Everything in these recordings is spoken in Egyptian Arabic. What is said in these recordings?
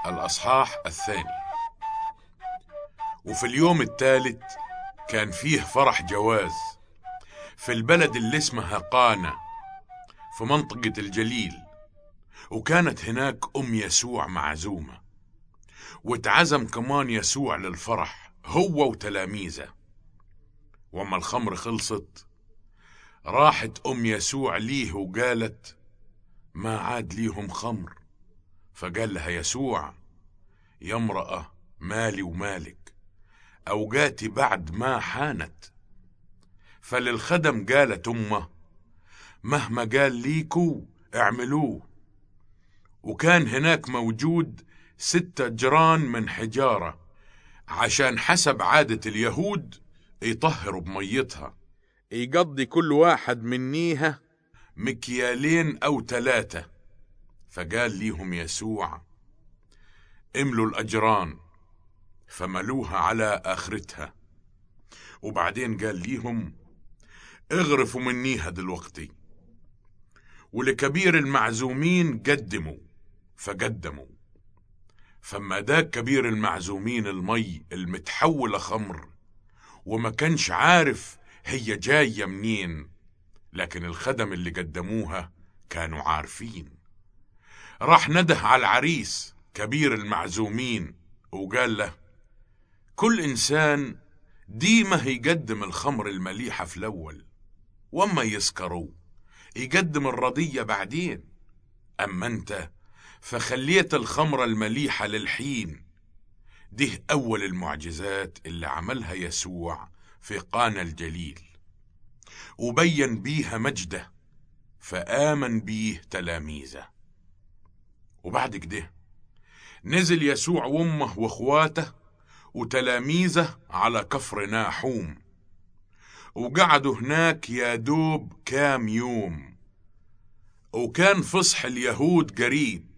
الأصحاح الثاني وفي اليوم الثالث كان فيه فرح جواز في البلد اللي اسمها قانا في منطقة الجليل وكانت هناك أم يسوع معزومة واتعزم كمان يسوع للفرح هو وتلاميذه وما الخمر خلصت راحت أم يسوع ليه وقالت ما عاد ليهم خمر فقال لها يسوع يا امرأة مالي ومالك أوقاتي بعد ما حانت فللخدم قالت أمه مهما قال ليكو اعملوه وكان هناك موجود ستة جران من حجارة عشان حسب عادة اليهود يطهروا بميتها يقضي كل واحد منيها مكيالين أو ثلاثة فقال ليهم يسوع املوا الأجران فملوها على آخرتها وبعدين قال ليهم اغرفوا منيها دلوقتي ولكبير المعزومين قدموا فقدموا فما داك كبير المعزومين المي المتحولة خمر وما كانش عارف هي جاية منين لكن الخدم اللي قدموها كانوا عارفين راح نده على العريس كبير المعزومين وقال له كل إنسان ديما يقدم الخمر المليحة في الأول وما يسكروا يقدم الرضية بعدين أما أنت فخليت الخمرة المليحة للحين ده أول المعجزات اللي عملها يسوع في قانا الجليل وبين بيها مجده فآمن بيه تلاميذه وبعد كده نزل يسوع وامه واخواته وتلاميذه على كفر ناحوم وقعدوا هناك يا دوب كام يوم وكان فصح اليهود قريب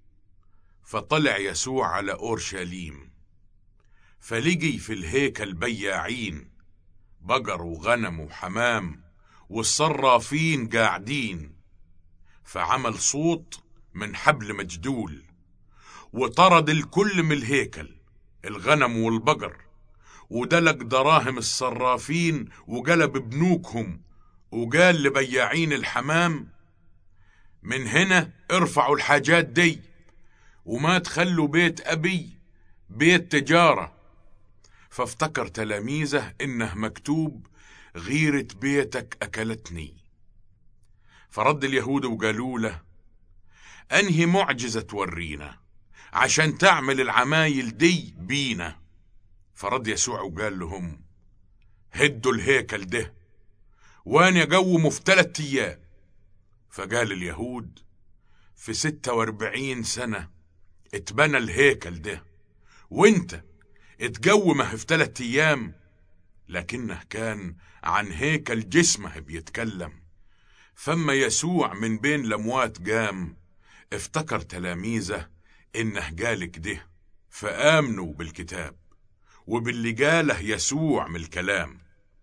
فطلع يسوع على أورشليم فلقي في الهيكل بياعين بقر وغنم وحمام والصرافين قاعدين فعمل صوت من حبل مجدول وطرد الكل من الهيكل الغنم والبقر ودلق دراهم الصرافين وقلب بنوكهم وقال لبياعين الحمام من هنا ارفعوا الحاجات دي وما تخلوا بيت أبي بيت تجارة فافتكر تلاميذه إنه مكتوب غيرة بيتك أكلتني فرد اليهود وقالوا له أنهي معجزة تورينا عشان تعمل العمايل دي بينا فرد يسوع وقال لهم هدوا الهيكل ده وانا اقومه في ثلاثة ايام فقال اليهود في ستة واربعين سنة اتبنى الهيكل ده وانت اتقومه في ثلاثة ايام لكنه كان عن هيكل جسمه بيتكلم فما يسوع من بين الاموات قام افتكر تلاميذه انه قال كده فامنوا بالكتاب وباللي قاله يسوع من الكلام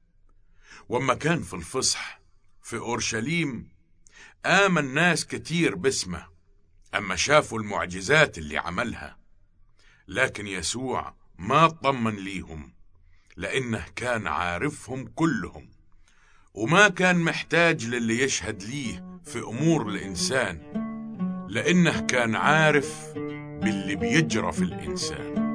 وما كان في الفصح في اورشليم امن ناس كتير باسمه اما شافوا المعجزات اللي عملها لكن يسوع ما اطمن ليهم لانه كان عارفهم كلهم وما كان محتاج للي يشهد ليه في امور الانسان لانه كان عارف باللي بيجرى في الانسان